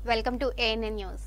Welcome to ANN news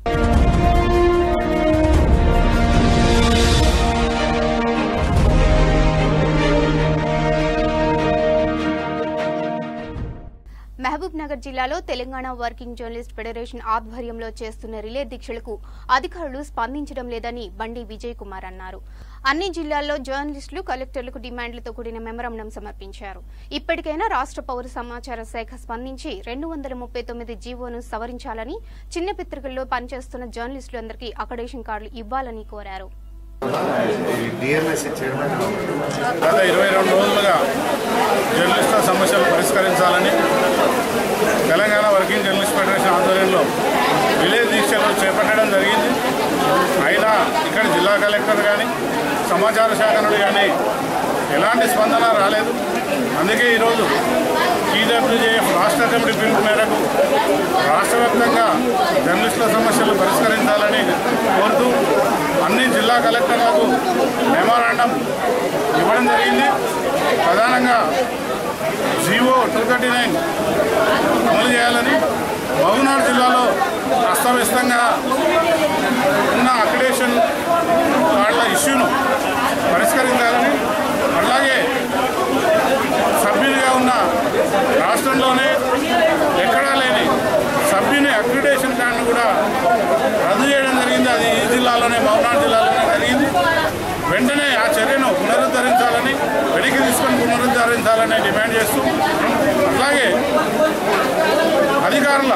Mahbubnagar జిల్లాలో Telangana working journalist federation ఆధ్వర్యంలో చేస్తున్న రిలే దీక్షలకు అధికారులు స్పందించడం లేదని బండి విజయ్ కుమార్ అన్నారు అన్ని జిల్లాల్లో జర్నలిస్టులు కలెక్టర్లకు డిమాండ్లతో కూడిన మెమరాండం సమర్పించారు ఇప్పటికైనా రాష్ట్ర పౌర సమాచార శాఖ స్పందించి రెండు వందల ముప్పై తొమ్మిది జీవోను సవరించాలని చిన్న పత్రికల్లో పనిచేస్తున్న జర్నలిస్టులందరికీ అకడేషన్ కార్డులు ఇవ్వాలని కోరారు డిఎంఎస్ చైర్మన్ గత ఇరవై రెండు రోజులుగా జర్నలిస్టుల సమస్యలు పరిష్కరించాలని తెలంగాణ వర్కింగ్ జర్నలిస్ట్ ఫెడరేషన్ ఆధ్వర్యంలో విలేజ్ దీక్షలు చేపట్టడం జరిగింది అయినా ఇక్కడ జిల్లా కలెక్టర్ కానీ సమాచార శాఖ నుండి కానీ ఎలాంటి స్పందన రాలేదు అందుకే ఈరోజు టీడబ్ల్యూజేఎఫ్ రాష్ట్ర కమిటీ పిలుపు మేరకు రాష్ట్ర వ్యాప్తంగా జర్నలిస్టుల సమస్యలు పరిష్కరించాలని కోరుతూ అన్ని జిల్లా కలెక్టర్లకు మెమోరాండం ఇవ్వడం జరిగింది ప్రధానంగా జీవో టూ థర్టీ నైన్ అమలు చేయాలని మహబూబ్నగర్ జిల్లాలో అస్తవ్యస్తంగా ఉన్న అక్రిడేషన్ కార్డుల ఇష్యూను పరిష్కరించాలని అలాగే సభ్యునిగా ఉన్న రాష్ట్రంలోనే ఎక్కడా లేని సభ్యుని అక్రిడేషన్ కార్డును కూడా రద్దు చేయడం జరిగింది అది ఈ జిల్లాలోనే మహబూబ్నగర్ జిల్లాలోనే జరిగింది వెంటనే ఆ చర్యను పునరుద్ధరించాలని వెనక్కి తీసుకొని పునరుద్ధరించాలని డిమాండ్ చేస్తూ అలాగే అధికారుల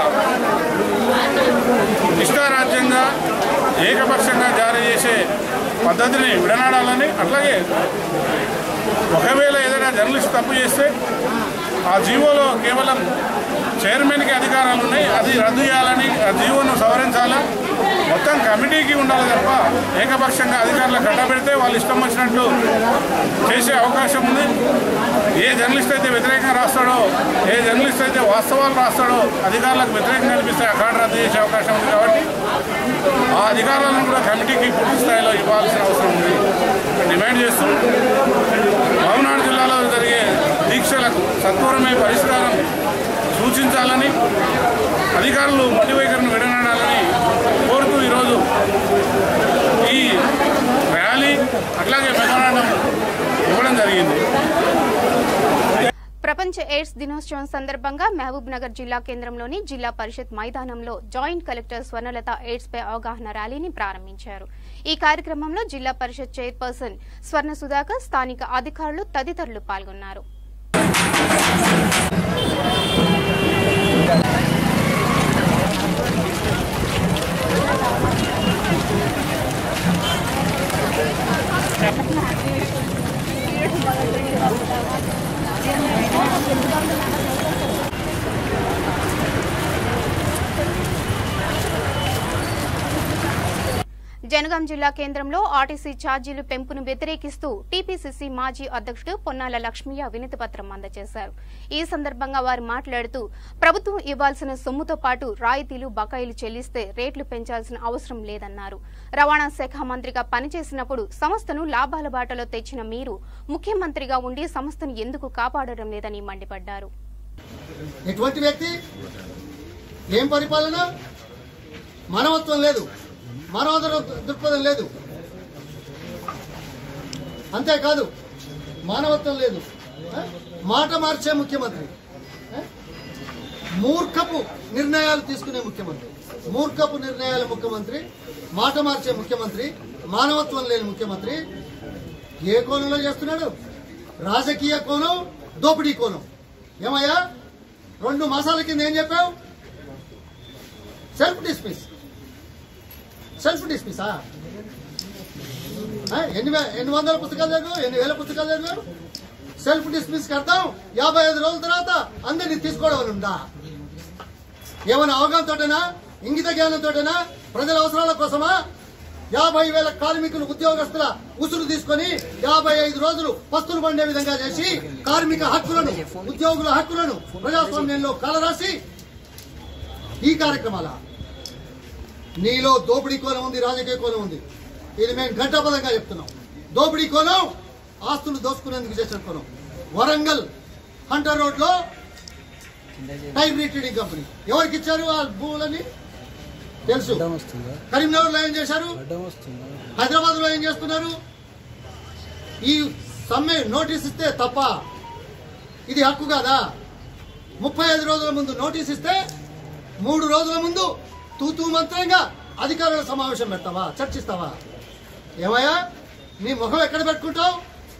ఇష్టారాజ్యంగా ఏకపక్షంగా జారీ చేసే పద్ధతిని విడనాడాలని అట్లాగే ఒకవేళ ఏదైనా జర్నలిస్ట్ తప్పు చేస్తే ఆ జీవోలో కేవలం చైర్మన్కి అధికారాలు ఉన్నాయి అది రద్దు చేయాలని ఆ జీవోను సవరించాలా మొత్తం కమిటీకి ఉండాలి తప్ప ఏకపక్షంగా అధికారులు కట్టబెడితే వాళ్ళు ఇష్టం వచ్చినట్లు చేసే అవకాశం ఉంది ఏ జర్నలిస్ట్ అయితే వ్యతిరేకంగా రాస్తాడో ఏ జర్నలిస్ట్ అయితే వాస్తవాలు రాస్తాడో అధికారులకు వ్యతిరేకంగా కనిపిస్తే ఆ కార్డు రద్దు చేసే అవకాశం ఉంది కాబట్టి ఆ అధికారాలను కూడా కమిటీకి పూర్తి స్థాయిలో ఇవ్వాల్సిన అవసరం ఉంది డిమాండ్ చేస్తూ మహబూబ్నగర్ జిల్లాలో జరిగే దీక్షలకు సత్వరమే పరిష్కారం సూచించాలని అధికారులు మట్టి వైఖరిని విడనాడాలని కోరుతూ ఈరోజు ఈ ర్యాలీ అట్లాగే మెమోరాండం ఇవ్వడం జరిగింది ప్రపంచ ఎయిడ్స్ దినోత్సవం సందర్భంగా మహబూబ్ నగర్ జిల్లా కేంద్రంలోని జిల్లా పరిషత్ మైదానంలో జాయింట్ కలెక్టర్ స్వర్ణలత ఎయిడ్స్ పై అవగాహన ర్యాలీని ప్రారంభించారు ఈ కార్యక్రమంలో జిల్లా పరిషత్ చైర్పర్సన్ స్వర్ణ సుధాకర్ స్థానిక అధికారులు తదితరులు పాల్గొన్నారు జనగాం జిల్లా కేంద్రంలో ఆర్టీసీ ఛార్జీలు పెంపును వ్యతిరేకిస్తూ టీపీసీసీ మాజీ అధ్యక్షుడు పొన్నాల లక్ష్మయ్య వినతి పత్రం అందజేశారు ఈ సందర్భంగా వారు మాట్లాడుతూ ప్రభుత్వం ఇవ్వాల్సిన సొమ్ముతో పాటు రాయితీలు బకాయిలు చెల్లిస్తే రేట్లు పెంచాల్సిన అవసరం లేదన్నారు రవాణా శాఖ మంత్రిగా పనిచేసినప్పుడు సంస్థను లాభాల బాటలో తెచ్చిన మీరు ముఖ్యమంత్రిగా ఉండి సంస్థను ఎందుకు కాపాడడం లేదని మండిపడ్డారు ఎటువంటి వ్యక్తి ఏం పరిపాలన మానవత్వం లేదు మానవ దృక్పథం లేదు అంతేకాదు మానవత్వం లేదు ఆ? మాట మార్చే ముఖ్యమంత్రి ఆ? మూర్ఖపు నిర్ణయాలు తీసుకునే ముఖ్యమంత్రి మూర్ఖపు నిర్ణయాల ముఖ్యమంత్రి మాట మార్చే ముఖ్యమంత్రి మానవత్వం లేని ముఖ్యమంత్రి ఏ కోణంలో చేస్తున్నాడు రాజకీయ కోణం దోపిడీ కోణం ఏమయ్యా రెండు మాసాల కింద ఏం చెప్పావు సెల్ఫ్ డిస్మిస్ సెల్ఫ్ డిస్మిసా ఆ, ఎన్ని వే- ఎన్ని వందల పుస్తకాలు చదివావు ఎన్ని వేల పుస్తకాలు చదివావు సెల్ఫ్ డిస్మిస్ అర్థం యాభై ఐదు రోజుల తర్వాత అందరినీ తీసుకోవడం అని ఉందా ఏమైనా అవగాహనతోటేనా ఇంగిత జ్ఞానంతోటేనా ప్రజల అవసరాల కోసమా యాభై వేల కార్మికులు ఉద్యోగస్తుల ఉసురు తీసుకొని యాభై ఐదు రోజులు పస్తులు పండే విధంగా చేసి కార్మిక హక్కులను ఉద్యోగుల హక్కులను ప్రజాస్వామ్యంలో కలరాసి ఈ కార్యక్రమాల నీలో దోపిడీ కోణం ఉంది రాజకీయ కోణం ఉంది ఇది మేము ఘంటాపదంగా చెప్తున్నాం దోపిడీ కోణం ఆస్తులు దోసుకునేందుకు చేసిన కోణం వరంగల్ హంటర్ రోడ్ లో టైం రీట్రీడింగ్ కంపెనీ ఎవరికి ఇచ్చారు ఆ భూములని తెలుసు అడ్డం వస్తుందా కరీంనగర్ లో ఏం చేశారు అడ్డం వస్తుందా హైదరాబాద్ లో ఏం చేస్తున్నారు ఈ సమ్మె నోటీస్ ఇస్తే తప్ప ఇది హక్కు కాదా ముప్పై ఐదు రోజుల ముందు నోటీస్ ఇస్తే మూడు రోజుల ముందు తూతూ మంత్రంగా అధికారుల సమావేశం పెడతావా చర్చిస్తావా ఏమయ్యా నీ ముఖం ఎక్కడ పెట్టుకుంటావు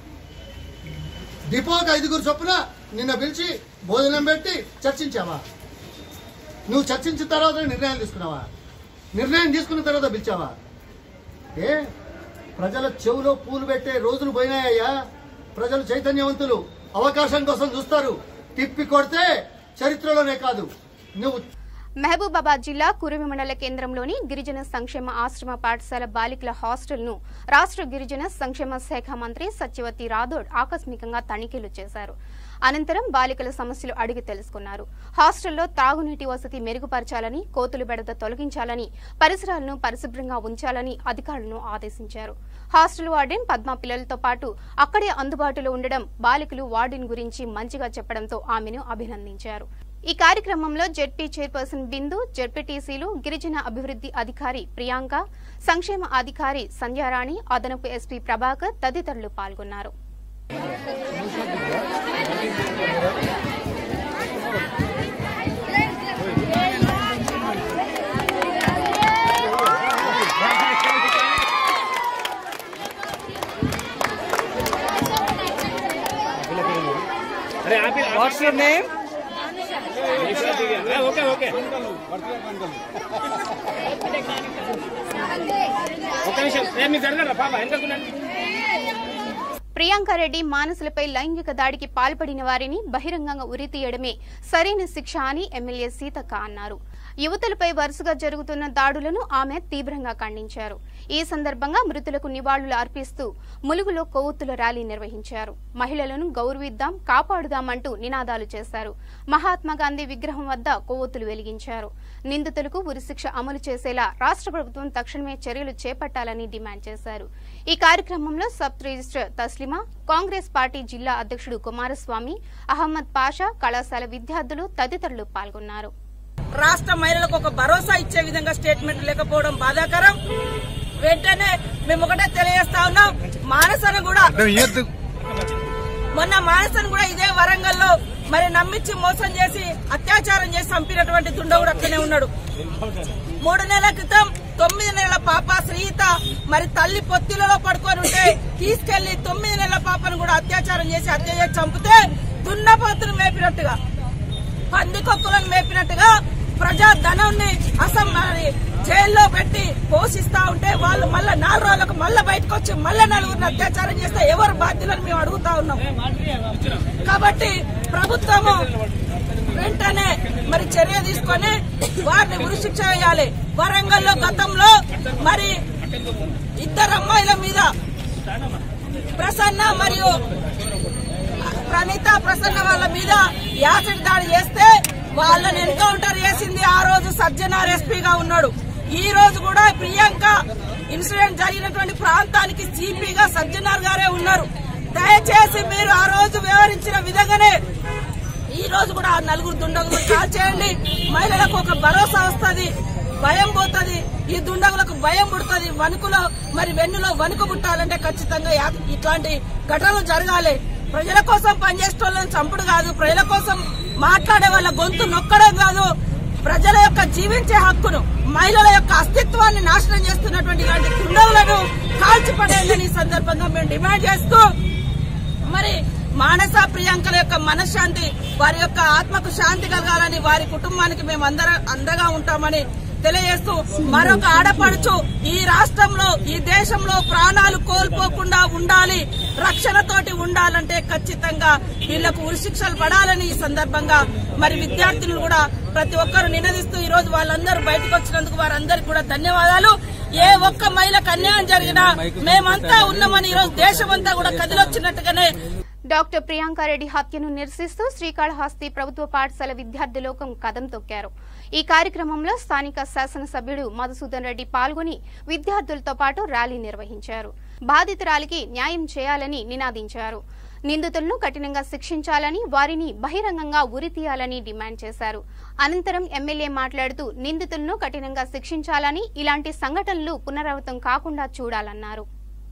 డిపోకి ఐదుగురు చొప్పున నిన్న పిలిచి భోజనం పెట్టి చర్చించావా నువ్వు చర్చించిన తర్వాత నిర్ణయం తీసుకున్నావా నిర్ణయం తీసుకున్న తర్వాత పిలిచావా ఏ ప్రజల చెవులో పూలు పెట్టే రోజులు పోయినాయ్యా ప్రజలు చైతన్యవంతులు అవకాశం కోసం చూస్తారు తిప్పి కొడితే చరిత్రలోనే కాదు నువ్వు మహబూబాబాద్ జిల్లా కురువి మండల కేంద్రంలోని గిరిజన సంక్షేమ ఆశ్రమ పాఠశాల బాలికల హాస్టల్ను రాష్ట్ర గిరిజన సంక్షేమ శాఖ మంత్రి సత్యవతి రాథోడ్ ఆకస్మికంగా తనిఖీలు చేశారు అనంతరం బాలికల సమస్యలు అడిగి తెలుసుకున్నారు హాస్టల్లో తాగునీటి వసతి మెరుగుపరచాలని కోతులు బెడద తొలగించాలని పరిసరాలను పరిశుభ్రంగా ఉంచాలని అధికారులను ఆదేశించారు హాస్టల్ వార్డెన్ పద్మ పిల్లలతో పాటు అక్కడే అందుబాటులో ఉండడం బాలికలు వార్డెన్ గురించి మంచిగా చెప్పడంతో ఆమెను అభినందించారు ఈ కార్యక్రమంలో జెడ్పీ చైర్పర్సన్ బిందు జెడ్పీటీసీలు గిరిజన అభివృద్ధి అధికారి ప్రియాంక సంక్షేమ అధికారి సంధ్యారాణి అదనపు ఎస్పీ ప్రభాకర్ తదితరులు పాల్గొన్నారు What's your name? Okay okay ఒక నిమిషం నేను మీకు జరగరా బాబా ఎంత ప్రియాంకారెడ్డి మానసులపై లైంగిక దాడికి పాల్పడిన వారిని బహిరంగంగా ఉరితీయడమే సరైన శిక్ష అని ఎమ్మెల్యే సీతక్క అన్నారు యువతులపై వరుసగా జరుగుతున్న దాడులను ఆమె తీవ్రంగా ఖండించారు ఈ సందర్భంగా మృతులకు నివాళులు అర్పిస్తూ ములుగులో కొవ్వొత్తుల ర్యాలీ నిర్వహించారు మహిళలను గౌరవిద్దాం కాపాడుదామంటూ నినాదాలు చేశారు మహాత్మా గాంధీ విగ్రహం వద్ద కొవ్వొత్తులు వెలిగించారు నిందితులకు ఉరిశిక్ష అమలు చేసేలా రాష్ట్ర ప్రభుత్వం తక్షణమే చర్యలు చేపట్టాలని డిమాండ్ చేశారు ఈ కార్యక్రమంలో sub register Taslima Congress party జిల్లా అధ్యక్షుడు కుమారస్వామి అహ్మద్ పాషా కళాశాల విద్యార్థులు తదితరులు పాల్గొన్నారు రాష్ట్ర మహిళలకు ఒక భరోసా ఇచ్చే విధంగా స్టేట్మెంట్ లేకపోవడం బాధాకరం వెంటనే మేము ఒకటే తెలియజేస్తా ఉన్నాం మానసను కూడా మొన్న మానసను కూడా ఇదే వరంగల్లో మరి నమ్మించి మోసం చేసి అత్యాచారం చేసి చంపినటువంటి దుండగుడు అక్కడే ఉన్నాడు మూడు నెలల క్రితం తొమ్మిది నెలల పాప శ్రీత మరి తల్లి పొత్తిలలో పడుకొని ఉంటే తీసుకెళ్లి తొమ్మిది నెలల పాపను కూడా అత్యాచారం చేసి హత్య చేసి చంపితే దున్నపోతును మేపినట్టుగా పందికొక్కులను మేపినట్టుగా ప్రజా ధనాన్ని అసం మరి జైల్లో పెట్టి పోషిస్తా ఉంటే వాళ్ళు మళ్ళా నాలుగు రోజులకు మళ్ళా బయటకు వచ్చి మళ్ళా నలుగురిని అత్యాచారం చేస్తే ఎవరు బాధ్యులని మేము అడుగుతా ఉన్నాం కాబట్టి ప్రభుత్వము వెంటనే మరి చర్య తీసుకొని వారిని ఉరిశిక్ష వేయాలి వరంగల్లో గతంలో మరి ఇద్దరు అమ్మాయిల మీద ప్రసన్న మరియు ప్రణీత ప్రసన్న వాళ్ళ మీద యాసిడ్ దాడి చేస్తే వాళ్ళని ఎన్కౌంటర్ చేసింది ఆ రోజు సజ్జనార్ ఎస్పీగా ఉన్నాడు ఈ రోజు కూడా ప్రియాంక ఇన్సిడెంట్ జరిగినటువంటి ప్రాంతానికి సిపిగా సజ్జనార్ గారే ఉన్నారు దయచేసి మీరు ఆ రోజు వివరించిన విధంగానే ఈ రోజు కూడా ఆ నలుగురు దుండగులు కాల్ చేయండి మహిళలకు ఒక భరోసా వస్తుంది భయం పోతుంది ఈ దుండగులకు భయం పుడుతుంది వణుకులో మరి వెన్నులో వణుకు పుట్టాలంటే ఖచ్చితంగా యా- ఇట్లాంటి ఘటనలు జరగాలి ప్రజల కోసం పనిచేసే వాళ్ళని చంపుడు కాదు ప్రజల కోసం మాట్లాడే వాళ్ళ గొంతు నొక్కడం కాదు ప్రజల యొక్క జీవించే హక్కును మహిళల యొక్క అస్తిత్వాన్ని నాశనం చేస్తున్నటువంటి ఇలాంటి దుండగులను కాల్చిపడేయాలని ఈ సందర్భంగా మేము డిమాండ్ చేస్తూ మరి మానస ప్రియాంకల యొక్క మనశ్శాంతి వారి యొక్క ఆత్మకు శాంతి కలగాలని వారి కుటుంబానికి మేము అందర అండగా ఉంటామని తెలియజేస్తూ మరొక ఆడపడుచు ఈ రాష్ట్రంలో ఈ దేశంలో ప్రాణాలు కోల్పోకుండా ఉండాలి రక్షణతోటి ఉండాలంటే ఖచ్చితంగా వీళ్లకు ఉరిశిక్షలు పడాలని ఈ సందర్భంగా మరి విద్యార్థులు కూడా ప్రతి ఒక్కరు నినదిస్తూ ఈ రోజు వాళ్ళందరూ బయటకు వచ్చినందుకు వారందరికీ కూడా ధన్యవాదాలు ఏ ఒక్క మహిళకు అన్యాయం జరిగినా మేమంతా ఉన్నామని ఈ రోజు దేశమంతా కూడా కదిలొచ్చినట్టుగానే డాక్టర్ ప్రియాంకారెడ్డి హత్యను నిరసిస్తూ శ్రీకాళహస్తి ప్రభుత్వ పాఠశాల విద్యార్థి లోకం కదం తొక్కారు ఈ కార్యక్రమంలో స్థానిక శాసనసభ్యుడు మధుసూదన్ రెడ్డి పాల్గొని విద్యార్థులతో పాటు ర్యాలీ నిర్వహించారు బాధితురాలికి న్యాయం చేయాలని నినాదించారు నిందితులను కఠినంగా శిక్షించాలని వారిని బహిరంగంగా ఉరితీయాలని డిమాండ్ చేశారు అనంతరం ఎమ్మెల్యే మాట్లాడుతూ నిందితులను కఠినంగా శిక్షించాలని ఇలాంటి సంఘటనలు పునరావృతం కాకుండా చూడాలన్నారు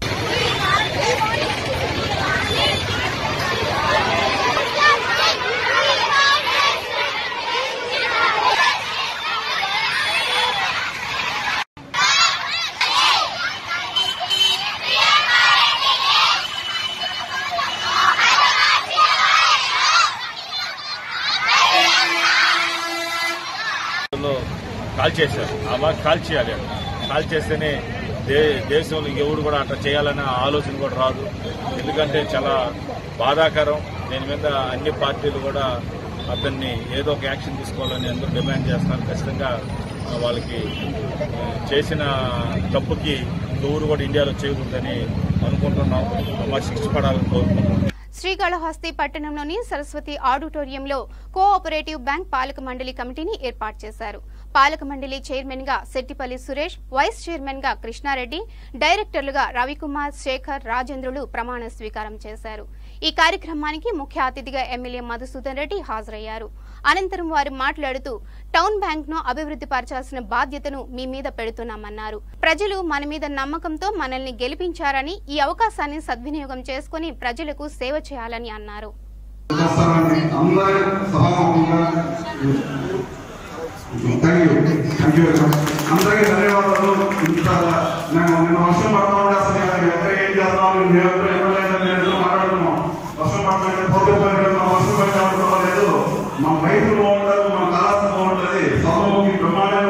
లో కాల్ చేశారు ఆ బాగా కాల్ చేయాలి అని. కాల్ చేస్తేనే దే దేశంలో ఎవరు కూడా అట్లా చేయాలనే ఆలోచన కూడా రాదు ఎందుకంటే చాలా బాధాకరం దీని మీద అన్ని పార్టీలు కూడా అతన్ని ఏదో ఒక యాక్షన్ తీసుకోవాలని అందరూ డిమాండ్ చేస్తున్నారు ఖచ్చితంగా ఆ, వాళ్ళకి ఆ, చేసిన తప్పుకి ఎవరు కూడా ఇండియాలో చేయకూడదని అనుకుంటున్నాం మా శిక్ష పడాలని కోరుకుంటున్నాం శ్రీకాళహస్తి పట్టణంలోని సరస్వతి ఆడిటోరియంలో కోఆపరేటివ్ బ్యాంక్ పాలక మండలి కమిటీని ఏర్పాటు చేశారు పాలక మండలి చైర్మన్ గా శెట్టిపల్లి సురేష్ వైస్ చైర్మన్ గా కృష్ణారెడ్డి డైరెక్టర్లుగా రవికుమార్ శేఖర్ రాజేంద్రులు ప్రమాణ స్వీకారం చేశారు ఈ కార్యక్రమానికి ముఖ్య అతిథిగా ఎమ్మెల్యే మధుసూదన్ రెడ్డి హాజరయ్యారు అనంతరం వారు మాట్లాడుతూ టౌన్ బ్యాంక్ ను అభివృద్ధి పరచాల్సిన బాధ్యతను మీ మీద పెడుతున్నామన్నారు ప్రజలు మన మీద నమ్మకంతో మనల్ని గెలిపించారని ఈ అవకాశాన్ని సద్వినియోగం చేసుకుని ప్రజలకు సేవ చేయాలని అన్నారు చేస్తారని అందరి సభాముఖంగా థ్యాంక్ యూ థ్యాంక్ యూ అందరికీ ధన్యవాదాలు ఇంత నేను నిన్న వర్షం పడతా ఉంటే అసలు నేను ఎక్కడ ఏం చేస్తాం నేను ఎవరు ఎమ్మెల్యే నేను మాట్లాడుతున్నాం వర్షం పడుతుంటే పోతే పోయిన వర్షం పడితే అనుకోవడం లేదు మన రైతులు బాగుంటారు మన కళాశాల బాగుంటుంది సభముఖి బ్రహ్మాండంగా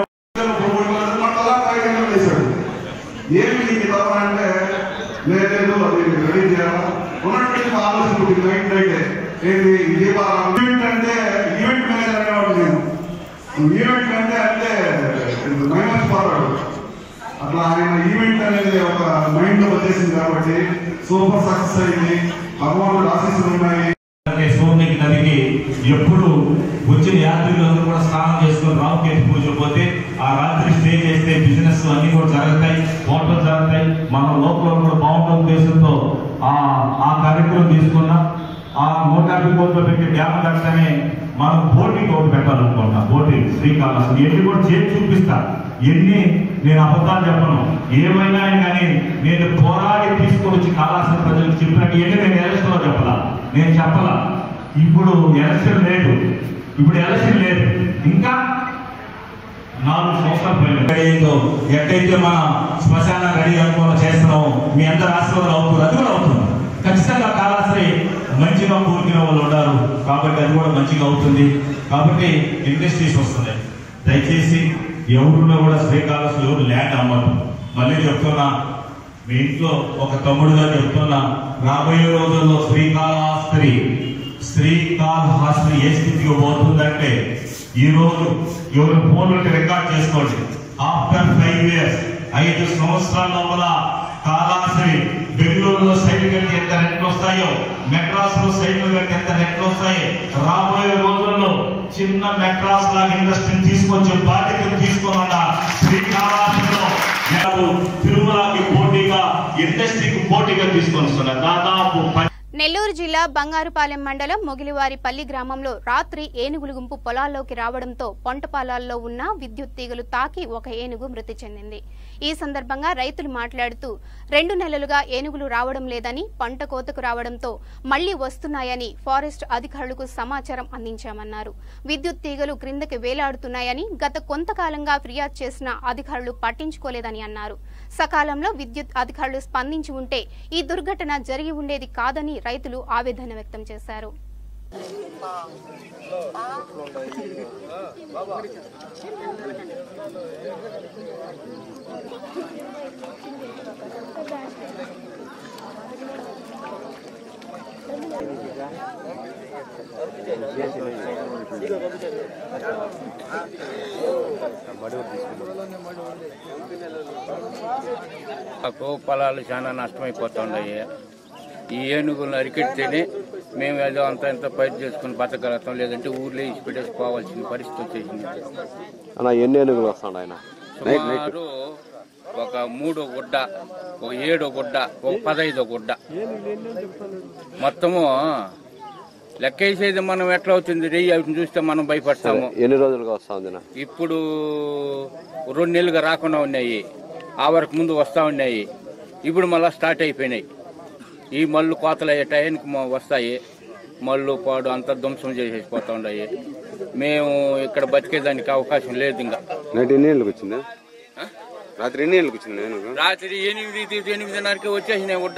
చేశాడు ఏమి నీకు తప్ప అంటే లేదు అది రెడీ చేయాలా ఉన్నట్టు ఆలోచన పుట్టింది నైట్ నైట్ ఏంటి దీపావళి ఈవెంట్ అంటే ఈవెంట్ మేనేజర్ అనేవాడు నేను ఈవెంట్ అంటే అంటే మైనస్ ఫార్వర్డ్ అట్లా ఆయన ఈవెంట్ అనేది ఒక మైండ్ లో వచ్చేసింది కాబట్టి సూపర్ సక్సెస్ అయింది భగవానుడు ఆశీస్సులు ఉన్నాయి అంటే సోమనికి నదికి ఎప్పుడు వచ్చిన యాత్రికులందరూ కూడా స్నానం చేసుకుని రామకేతు పూజ పోతే ఆ రాత్రి స్టే చేస్తే బిజినెస్ అన్ని కూడా జరుగుతాయి హోటల్ జరుగుతాయి మన లోపల కూడా బాగుండే ఉద్దేశంతో ఆ ఆ కార్యక్రమం తీసుకున్నాం ఆ నూట యాభై కోట్లు పెట్టి డ్యామ్ కట్టనే మనం బోటింగ్ ఒకటి పెట్టాలనుకుంటున్నాం బోటింగ్ శ్రీకాళహస్తి ఎన్ని కూడా చేసి చూపిస్తా ఎన్ని నేను అబద్ధాలు చెప్పను ఏమైనా కానీ నేను పోరాడి తీసుకొని వచ్చి కాళాసిన ప్రజలకు చెప్పినట్టు ఎన్ని నేను ఎలక్షన్లో చెప్పలా నేను చెప్పలా ఇప్పుడు ఎలక్షన్ లేదు ఇప్పుడు ఎలక్షన్ లేదు ఇంకా నాలుగు సంవత్సరాల పైన అయిందో ఎక్కడైతే మన శ్మశాన రెడీ అనుకోవడం చేస్తున్నామో మీ అందరి ఆశీర్వాదాలు అవుతుంది అది కూడా అవుతుంది ఖచ్చితంగా కాళాశ్రీ మంచిగా కోరుకునే వాళ్ళు ఉన్నారు కాబట్టి అది కూడా మంచిగా అవుతుంది కాబట్టి ఇండస్ట్రీస్ వస్తున్నాయి దయచేసి ఎవరున్నా కూడా శ్రీకాళహస్తి ఎవరు ల్యాండ్ అమ్మరు మళ్ళీ చెప్తున్నా మీ ఇంట్లో ఒక తమ్ముడుగా చెప్తున్నా రాబోయే రోజుల్లో శ్రీకాళహస్తి శ్రీకాళహస్తి ఏ స్థితికి పోతుందంటే ఈ రోజు ఎవరు ఫోన్లు రికార్డ్ చేసుకోండి ఆఫ్టర్ ఫైవ్ ఇయర్స్ ఐదు సంవత్సరాల లోపల కాళహస్తి బెంగళూరులో సైట్లు కట్టి ఎంత రెట్లు వస్తాయో మెడ్రాస్ లో సైట్లు కట్టి ఎంత రెట్లు వస్తాయి రాబోయే రోజుల్లో చిన్న మెడ్రాస్ లాగా ఇండస్ట్రీని తీసుకొచ్చే బాధ్యతను తీసుకున్న శ్రీకాళహస్తిలో నేను తిరుమలకి పోటీగా ఇండస్ట్రీకి పోటీగా తీసుకొని వస్తున్నా దాదాపు పది నెల్లూరు జిల్లా బంగారుపాలెం మండలం మొగిలివారిపల్లి గ్రామంలో రాత్రి ఏనుగుల గుంపు పొలాల్లోకి రావడంతో పొంటపాలాల్లో ఉన్న విద్యుత్ తీగలు తాకి ఒక ఏనుగు మృతి చెందింది ఈ సందర్భంగా రైతులు మాట్లాడుతూ రెండు నెలలుగా ఏనుగులు రావడం లేదని పంట కోతకు రావడంతో మళ్లీ వస్తున్నాయని ఫారెస్ట్ అధికారులకు సమాచారం అందించామన్నారు విద్యుత్ తీగలు క్రిందకి వేలాడుతున్నాయని గత కొంతకాలంగా ఫిర్యాదు చేసిన అధికారులు పట్టించుకోలేదని అన్నారు సకాలంలో విద్యుత్ అధికారులు స్పందించి ఉంటే ఈ దుర్ఘటన జరిగి ఉండేది కాదని రైతులు ఆవేదన వ్యక్తం చేశారు మాకు పొలాలు చాలా నష్టమైపోతున్నాయి ఈ ఏనుగులను అరికెడితేనే మేము ఏదో అంత ఇంత పైరు చేసుకుని బతకగలుగుతాం లేదంటే ఊర్లో ఇచ్చి పెట్టేసి పోవాల్సిన పరిస్థితి వచ్చేసింది అన్న ఎన్ని ఏనుగులు వస్తాడు ఆయన సుమారు ఒక మూడో గుడ్డ ఒక ఏడో గుడ్డ ఒక పదైదో గుడ్డ మొత్తము లెక్కేసేది మనం ఎట్లా అవుతుంది రెయ్యి అవి చూస్తే మనం భయపడతాము ఎన్ని రోజులుగా వస్తా ఉంది నా? ఇప్పుడు రెండు నెలలుగా రాకుండా ఉన్నాయి ఆ వరకు ముందు వస్తూ ఉన్నాయి ఇప్పుడు మళ్ళీ స్టార్ట్ అయిపోయినాయి ఈ మళ్ళు కోతలు అయ్యే టైంకి మ- వస్తాయి మళ్ళు పాడు అంతా ధ్వంసం చేసేసి పోతా ఉన్నాయి మేము ఇక్కడ బతికేదానికి అవకాశం లేదు ఇంకా నైట్ ఎన్ని గంటలకు వచ్చిందా రాత్రి ఎన్ని గంటలకు వచ్చింది నేను రాత్రి ఎనిమిది ఎనిమిదిన్నరకి వచ్చేసినాయి గుడ్డ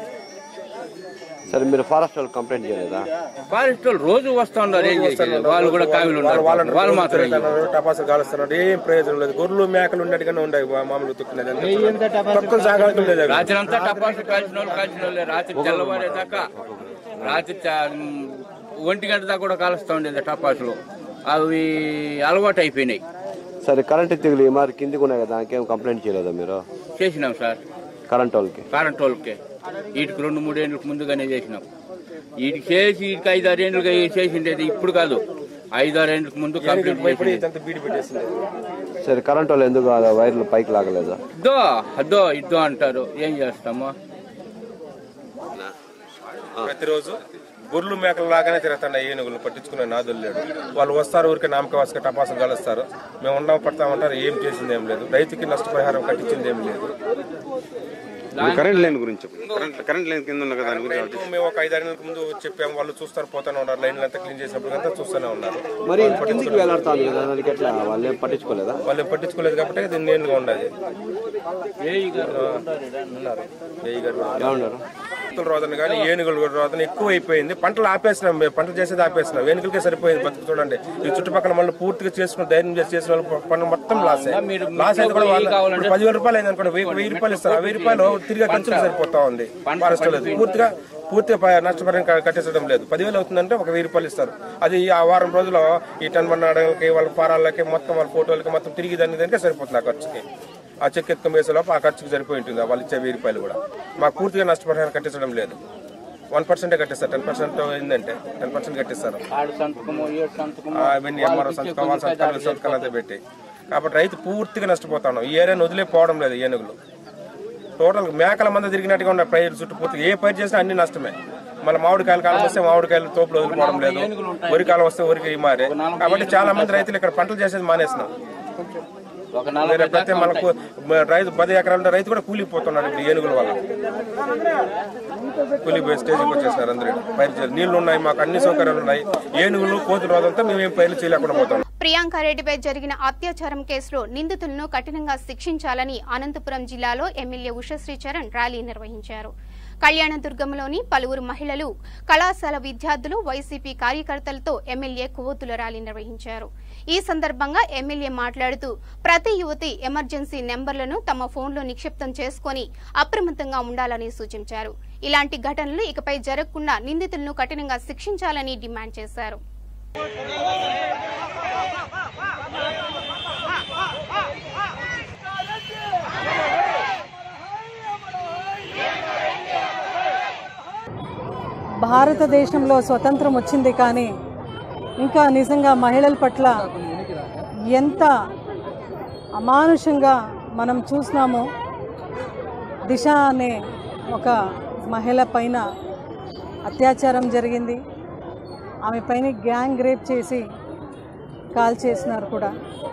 సరే మీరు ఫారెస్ట్ వాళ్ళు కంప్లైంట్ చేయలేదా ఫారెస్ట్ వాళ్ళు రోజు వస్తా ఉన్నారు ఏం చేసేది వాళ్ళు కూడా కావిలు ఉన్నారు వాళ్ళు మాత్రం ఏం చేయరు. టపాసులు కాలుస్తున్నారు ఏం ప్రయోజనం లేదు గొర్రెలు మేకలు ఉన్నట్టుగానే ఉండవు మా- మామూలు తుక్కునేది తక్కువ జాగ్రత్త లేదు రాత్రి అంతా టపాసు కాల్చిన వాళ్ళు కాల్చిన వాళ్ళే రాత్రి తెల్లవారేదాకా రాత్రి చ- ఉమ్, ఒంటి గంట దాకా కూడా కాలుస్తా ఉండేది టపాసులు అవి అలవాటు అయిపోయినాయి సరే కరెంట్ తెగులు ఈ మరి కిందికి ఉన్నాయి కదా దానికేం కంప్లైంట్ చేయలేదా మీరు చేసినాం సార్ కరెంట్ వాళ్ళకి కరెంట్ వాళ్ళకి వీటికి రెండు మూడేళ్ళకి ముందుగానే చేసినాం వీటికి చేసి వీటికి ఐదారు ఏళ్ళుగా చేసిండేది ఇప్పుడు కాదు ఐదారు ఏళ్ళకి ముందు కంప్లీట్ భయపడి చేసింది ఇదంతా బీడి పెట్టేసింది సరే కరెంట్ వాళ్ళు ఎందుకు ఆ వైర్లు పైకి లాగలేదా ఇద్దో అద్దో ఇద్దో అంటారు ఏం చేస్తాము ప్రతిరోజు గొర్రెలు మేకలు లాగానే తిరుగుతున్నాయి ఏనుగులు పట్టించుకునే నాదులు లేడు వాళ్ళు వస్తారు ఊరికే నామకవాసక టపాసులు కలుస్తారు మేము ఉండం పడతామంటారు ఏం చేసింది ఏం లేదు రైతుకి నష్టపరిహారం కట్టించింది ఏం లేదు కరెంట్ లైన్ గురించి చెప్పండి కరెంట్ కరెంట్ లైన్ కింద ఉన్న కదా దాని గురించి రైతు మేము ఒక ఐదారు నెలల ముందు చెప్పాము వాళ్ళు చూస్తారు పోతానే ఉన్నారు లైన్లు అంతా క్లీన్ చేసినప్పుడు అంతా చూస్తూనే ఉన్నారు మరి కిందికి వేలాడుతుంది కదా దానికి ఎట్లా వాళ్ళు ఏం పట్టించుకోలేదా వాళ్ళు ఏం పట్టించుకోలేదు కాబట్టి అది నేనుగా ఉండదు ఉన్నారు ఏఈ గారు ఏమన్నారు పంటల రోదన కానీ ఏనుగుల రోదన ఎక్కువ అయిపోయింది పంటలు ఆపేసినాం మేము పంటలు చేసేది ఆపేసినాం ఏనుగులకే సరిపోయింది బతుకు చూడండి ఈ చుట్టుపక్కల మళ్ళీ పూర్తిగా చేసుకుని ధైర్యం చేసి చేసిన వాళ్ళు పన్ను మొత్తం లాస్ లాస్ అయితే కూడా వాళ్ళు ఇప్పుడు పదివేల రూపాయలు అయింది అనుకోండి వెయ్యి వెయ్యి రూపాయలు ఇస్తారు ఆ వెయ్యి రూపాయలు తిరిగి ఖర్చులు సరిపోతా ఉంది ఫారెస్ట్ లేదు పూర్తిగా పూర్తిగా ప- నష్టపరిహారం క- కట్టించడం లేదు పదివేలు అవుతుందంటే ఒక వెయ్యి రూపాయలు ఇస్తారు అది ఆ వారం రోజులు ఈ టన్ మన్న అడగలకి వాళ్ళ ఫారాలకి మొత్తం వాళ్ళ ఫోటోలకి మొత్తం తిరిగి దానికి దానికే సరిపోతుంది ఆ ఖర్చుకి ఆ చెక్ ఎత్తుకుని వేసేలోపు ఆ ఖర్చుకి సరిపోయి ఉంటుంది వాళ్ళు ఇచ్చే వెయ్యి రూపాయలు కూడా మాకు పూర్తిగా నష్టపరిహారం కట్టించడం లేదు వన్ పర్సెంటే కట్టిస్తారు టెన్ పర్సెంట్ ఏంటంటే టెన్ పర్సెంట్ కట్టిస్తారు ఆడు సంతకము ఏడు సంతకము ఆ, అవన్నీ ఎంఆర్ఓ సంతకం వాళ్ళ సంతకాలు వీళ్ళ సంతకాలు అంతా పెట్టి కాబట్టి రైతు పూర్తిగా నష్టపోతాను ఈ ఏరియాని వదిలేపోవడం లేదు ఈ ఏనుగులు టోటల్ మేకల మంద తిరిగినట్టుగా ఉన్న పైరు చుట్టూ పూర్తిగా ఏ పైరు చేసినా అన్ని నష్టమే మళ్ళీ మామిడికాయల కాలం వస్తే మామిడికాయలు తోపులు వదిలిపోవడం లేదు వరి కాలం వస్తే వరికి మారే కాబట్టి చాలా మంది రైతులు ఇక్కడ పంటలు చేసేది మానేస్తున్నాం ఒక వేరే ప్రతి మనకు రైతు పది ఎకరాల ఉన్న రైతు కూడా కూలిపోతున్నాడు ఇప్పుడు ఏనుగుల వల్ల కూలిపోయి స్టేజ్కి వచ్చేసినారు అందరూ పైరు చేయాలి నీళ్లు ఉన్నాయి మాకు అన్ని సౌకర్యాలు ఉన్నాయి ఏనుగులు కోతులు రోజంతా మేమేం పైర్లు చేయలేకుండా పోతాం ప్రియాంక రెడ్డిపై జరిగిన అత్యాచారం కేసులో నిందితులను కఠినంగా శిక్షించాలని అనంతపురం జిల్లాలో ఎమ్మెల్యే ఉషశ్రీ చరణ్ ర్యాలీ నిర్వహించారు కళ్యాణదుర్గంలోని పలువురు మహిళలు కళాశాల విద్యార్థులు వైసీపీ కార్యకర్తలతో ఎమ్మెల్యే కొవ్వొత్తుల ర్యాలీ నిర్వహించారు ఈ సందర్భంగా ఎమ్మెల్యే మాట్లాడుతూ ప్రతి యువతి ఎమర్జెన్సీ నెంబర్లను తమ ఫోన్లో నిక్షిప్తం చేసుకుని అప్రమత్తంగా ఉండాలని సూచించారు ఇలాంటి ఘటనలు ఇకపై జరగకుండా నిందితులను కఠినంగా శిక్షించాలని డిమాండ్ చేశారు భారతదేశంలో స్వతంత్రం వచ్చింది కానీ ఇంకా నిజంగా మహిళల పట్ల ఎంత అమానుషంగా మనం చూసినామో దిశ అనే ఒక మహిళ పైన అత్యాచారం జరిగింది ఆమె పైన గ్యాంగ్ రేప్ చేసి కాల్ చేసినారు కూడా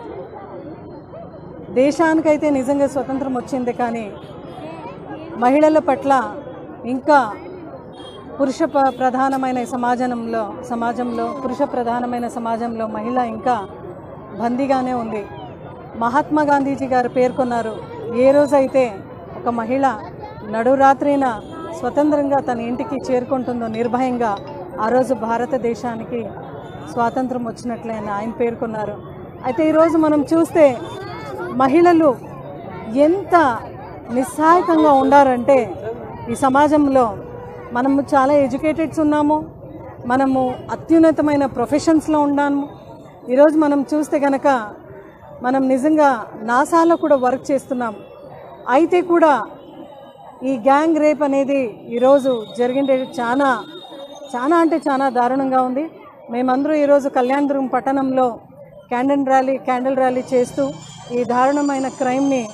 దేశానికైతే నిజంగా స్వతంత్రం వచ్చింది కానీ మహిళల పట్ల ఇంకా పురుష ప- ప్రధానమైన ఈ సమాజంలో సమాజంలో పురుష ప్రధానమైన సమాజంలో మహిళ ఇంకా బందీగానే ఉంది మహాత్మా గాంధీజీ గారు పేర్కొన్నారు ఏ రోజైతే ఒక మహిళ నడురాత్రిన స్వతంత్రంగా తన ఇంటికి చేరుకుంటుందో నిర్భయంగా ఆ రోజు భారతదేశానికి స్వాతంత్రం వచ్చినట్లే అని ఆయన పేర్కొన్నారు అయితే ఈరోజు మనం చూస్తే మహిళలు ఎంత నిస్సహాయకంగా ఉండారంటే ఈ సమాజంలో మనము చాలా ఎడ్యుకేటెడ్స్ ఉన్నాము మనము అత్యున్నతమైన ప్రొఫెషన్స్లో ఉన్నాము ఈరోజు మనం చూస్తే కనుక మనం నిజంగా నాసాలో కూడా వర్క్ చేస్తున్నాం అయితే కూడా ఈ గ్యాంగ్ రేప్ అనేది ఈరోజు జరిగిండే చాలా చాలా అంటే చాలా దారుణంగా ఉంది మేమందరూ ఈరోజు కళ్యాణదుర్గం పట్టణంలో క్యాండిల్ ర్యాలీ క్యాండిల్ ర్యాలీ చేస్తూ ఈ దారుణమైన క్రైమ్ని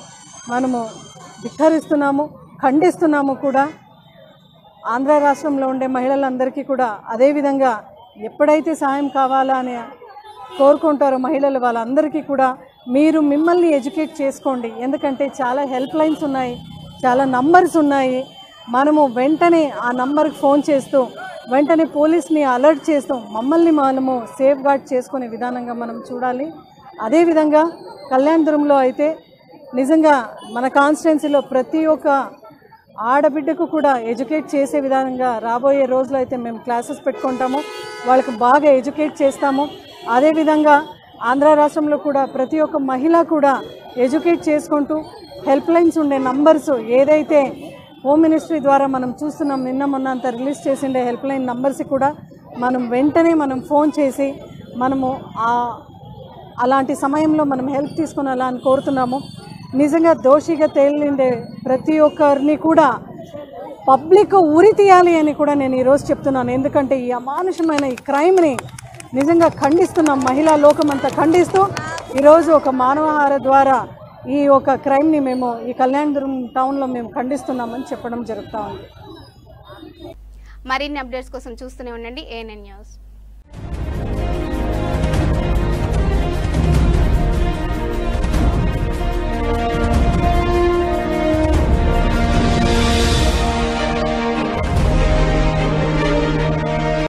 మనము ధిక్కరిస్తున్నాము ఖండిస్తున్నాము కూడా ఆంధ్ర రాష్ట్రంలో ఉండే మహిళలందరికీ కూడా అదేవిధంగా ఎప్పుడైతే సాయం కావాలా అని కోరుకుంటారో మహిళలు వాళ్ళందరికీ కూడా మీరు మిమ్మల్ని ఎడ్యుకేట్ చేసుకోండి ఎందుకంటే చాలా హెల్ప్ లైన్స్ ఉన్నాయి చాలా నంబర్స్ ఉన్నాయి మనము వెంటనే ఆ నంబర్కి ఫోన్ చేస్తూ వెంటనే పోలీస్ని అలర్ట్ చేస్తూ మమ్మల్ని మనము సేఫ్ గార్డ్ చేసుకునే విధానంగా మనం చూడాలి అదేవిధంగా కళ్యాణదురంలో అయితే నిజంగా మన కాన్స్టిట్యున్సీలో ప్రతి ఒక్క ఆడబిడ్డకు కూడా ఎడ్యుకేట్ చేసే విధంగా రాబోయే రోజులు అయితే మేము క్లాసెస్ పెట్టుకుంటాము వాళ్ళకు బాగా ఎడ్యుకేట్ చేస్తాము అదేవిధంగా ఆంధ్ర రాష్ట్రంలో కూడా ప్రతి ఒక్క మహిళ కూడా ఎడ్యుకేట్ చేసుకుంటూ హెల్ప్ లైన్స్ ఉండే నంబర్స్ ఏదైతే హోమ్ మినిస్ట్రీ ద్వారా మనం చూస్తున్నాం నిన్న మొన్న అంతా రిలీజ్ చేసిండే హెల్ప్ లైన్ నంబర్స్ కూడా మనం వెంటనే మనం ఫోన్ చేసి మనము ఆ అలాంటి సమయంలో మనం హెల్ప్ తీసుకునాలా అని కోరుతున్నాము నిజంగా దోషిగా తేలిండే ప్రతి ఒక్కరిని కూడా పబ్లిక్ ఉరి తీయాలి అని కూడా నేను ఈరోజు చెప్తున్నాను ఎందుకంటే ఈ అమానుషమైన ఈ క్రైమ్ని నిజంగా ఖండిస్తున్నాం మహిళా లోకమంతా ఖండిస్తూ ఈరోజు ఒక మానవహార ద్వారా ఈ ఒక క్రైమ్ని మేము ఈ కళ్యాణదుర్గం టౌన్లో మేము ఖండిస్తున్నామని చెప్పడం జరుగుతూ ఉంది మరిన్ని అప్డేట్స్ కోసం చూస్తూనే ఉండండి ఏఎన్ఎన్ న్యూస్